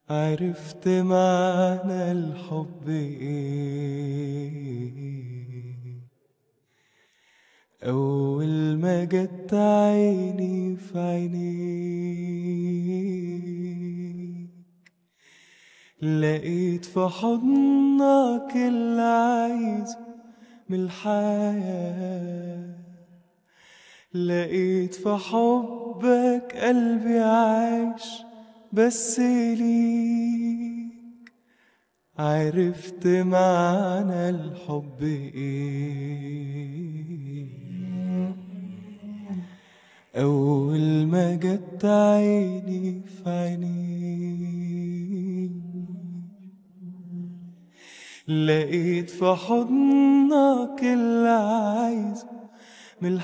عرفت معنى الحب ايه أول ما جت عيني في عينيك لقيت في حضنك اللي عايزه من الحياة لقيت في حبك قلبي عايش بس ليك عرفت معنى الحب ايه أول ما جت عيني في عينيك لقيت في حضنك اللي عايزه من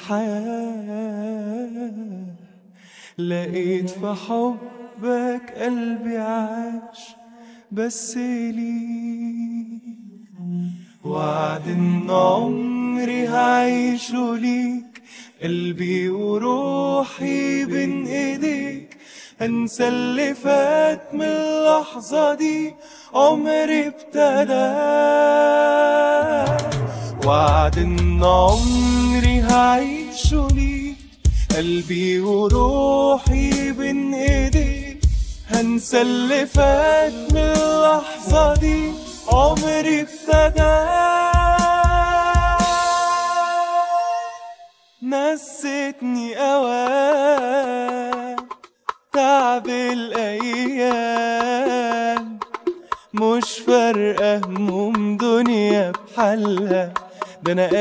الحياة لقيت في حبك قلبي عاش بس ليك وعد ان عمري هعيشه ليك قلبي وروحي بين ايديك انسى اللي فات من اللحظة دي عمري ابتدى وعد ان عمري هعيشه ليك قلبي وروحي بين ايديك هنسى اللي فات من اللحظة دي عمري ابتدى نستني اوان تعب الايام مش فارقة هموم دنيا بحالها ده انا